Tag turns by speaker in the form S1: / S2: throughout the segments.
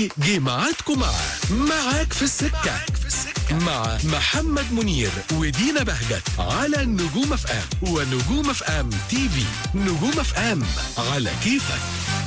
S1: دلوقتي جه ميعادكم مع معاك في السكة مع محمد منير ودينا بهجت على نجوم اف ام ونجوم اف ام تي في نجوم اف ام على كيفك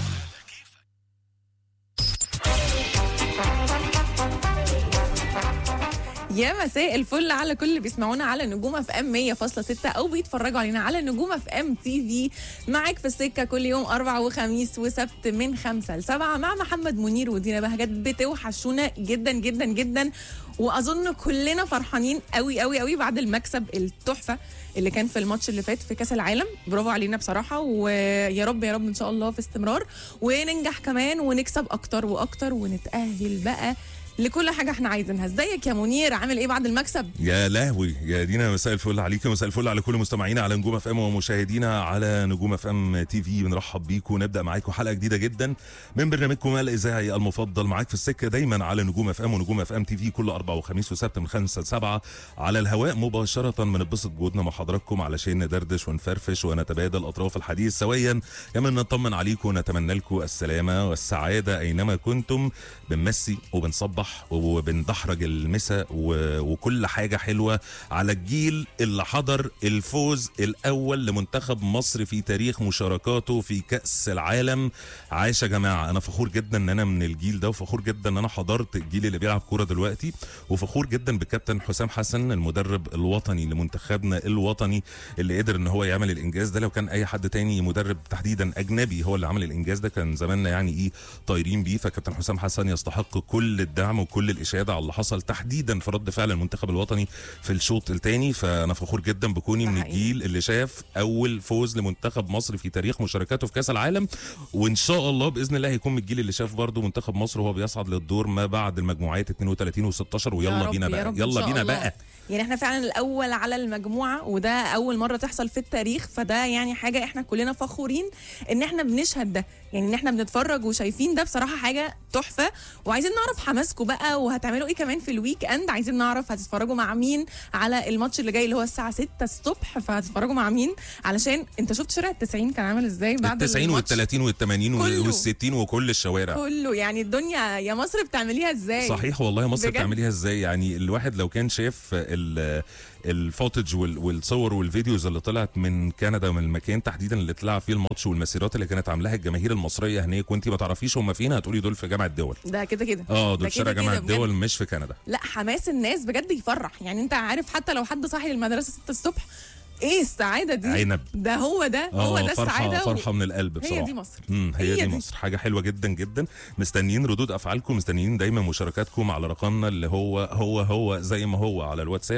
S2: يا مساء الفل على كل اللي بيسمعونا على نجوم اف ام 100.6 او بيتفرجوا علينا على نجوم اف ام تي في معاك في السكه كل يوم اربع وخميس وسبت من خمسة لسبعة مع محمد منير ودينا بهجت بتوحشونا جدا جدا جدا واظن كلنا فرحانين قوي قوي قوي بعد المكسب التحفه اللي كان في الماتش اللي فات في كاس العالم برافو علينا بصراحه ويا رب يا رب ان شاء الله في استمرار وننجح كمان ونكسب اكتر واكتر ونتاهل بقى لكل حاجه احنا عايزينها ازيك يا منير عامل ايه بعد المكسب
S3: يا لهوي يا دينا مساء الفل عليكم مساء الفل على كل مستمعينا على نجوم اف ام ومشاهدينا على نجوم اف ام تي في بنرحب بيكم ونبدا معاكم حلقه جديده جدا من برنامجكم الاذاعي المفضل معاك في السكه دايما على نجوم اف ام ونجوم اف ام تي في كل اربع وخميس وسبت من خمسة لسبعة على الهواء مباشره بنتبسط بوجودنا مع حضراتكم علشان ندردش ونفرفش ونتبادل اطراف الحديث سويا كمان نطمن عليكم ونتمنى لكم السلامه والسعاده اينما كنتم بنمسي وبنصبح وبندحرج المسا و... وكل حاجه حلوه على الجيل اللي حضر الفوز الاول لمنتخب مصر في تاريخ مشاركاته في كاس العالم عاش يا جماعه انا فخور جدا ان انا من الجيل ده وفخور جدا ان انا حضرت الجيل اللي بيلعب كوره دلوقتي وفخور جدا بالكابتن حسام حسن المدرب الوطني لمنتخبنا الوطني اللي قدر ان هو يعمل الانجاز ده لو كان اي حد تاني مدرب تحديدا اجنبي هو اللي عمل الانجاز ده كان زماننا يعني ايه طايرين بيه فكابتن حسام حسن يستحق كل الدعم وكل الاشاده على اللي حصل تحديدا في رد فعل المنتخب الوطني في الشوط الثاني فانا فخور جدا بكوني
S2: ده
S3: من
S2: حقيقي.
S3: الجيل اللي شاف اول فوز لمنتخب مصر في تاريخ مشاركاته في كاس العالم وان شاء الله باذن الله هيكون من الجيل اللي شاف برضه منتخب مصر وهو بيصعد للدور ما بعد المجموعات 32 و16
S2: يا
S3: ويلا
S2: رب-
S3: بينا
S2: يا
S3: بقى
S2: رب إن
S3: يلا
S2: شاء
S3: بينا
S2: الله.
S3: بقى
S2: يعني احنا فعلا الاول على المجموعه وده اول مره تحصل في التاريخ فده يعني حاجه احنا كلنا فخورين ان احنا بنشهد ده يعني ان احنا بنتفرج وشايفين ده بصراحه حاجه تحفه وعايزين نعرف حماسكم بقى وهتعملوا ايه كمان في الويك اند عايزين نعرف هتتفرجوا مع مين على الماتش اللي جاي اللي هو الساعه 6 الصبح فهتتفرجوا مع مين علشان انت شفت شارع ال 90 كان عامل ازاي بعد
S3: ال 90 وال
S2: الماتش
S3: 30 وال 80
S2: كله.
S3: وال 60 وكل الشوارع
S2: كله يعني الدنيا يا مصر بتعمليها ازاي
S3: صحيح والله مصر
S2: بجد؟
S3: بتعمليها ازاي يعني الواحد لو كان شاف ال الفوتج وال- والصور والفيديوز اللي طلعت من كندا ومن المكان تحديدا اللي اتلعب فيه الماتش والمسيرات اللي كانت عاملاها الجماهير المصريه هناك وانت ما تعرفيش هم فين هتقولي دول في جامعه الدول
S2: ده كده كده
S3: اه
S2: ده
S3: دول شارع
S2: كده
S3: جامعه
S2: كده بجد.
S3: الدول مش في كندا
S2: لا حماس الناس بجد يفرح يعني انت عارف حتى لو حد صاحي للمدرسه 6 الصبح ايه السعاده دي
S3: عنب
S2: ده هو ده هو
S3: اه
S2: ده
S3: فرحه
S2: السعاده و-
S3: فرحه من القلب بصراحه
S2: هي دي مصر
S3: امم هي,
S2: هي
S3: دي,
S2: دي.
S3: مصر حاجه حلوه جدا جدا مستنيين ردود افعالكم مستنيين دايما مشاركاتكم على رقمنا اللي هو هو هو زي ما هو على الواتساب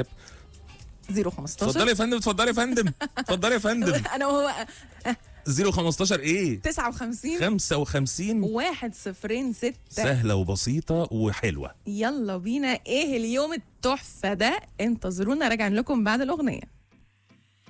S2: 015
S3: اتفضلي يا فندم اتفضلي يا فندم اتفضلي يا فندم
S2: انا وهو
S3: 015 ايه
S2: 59
S3: 55
S2: 1 0 6
S3: سهله وبسيطه وحلوه
S2: يلا بينا ايه اليوم التحفه ده انتظرونا راجعين لكم بعد الاغنيه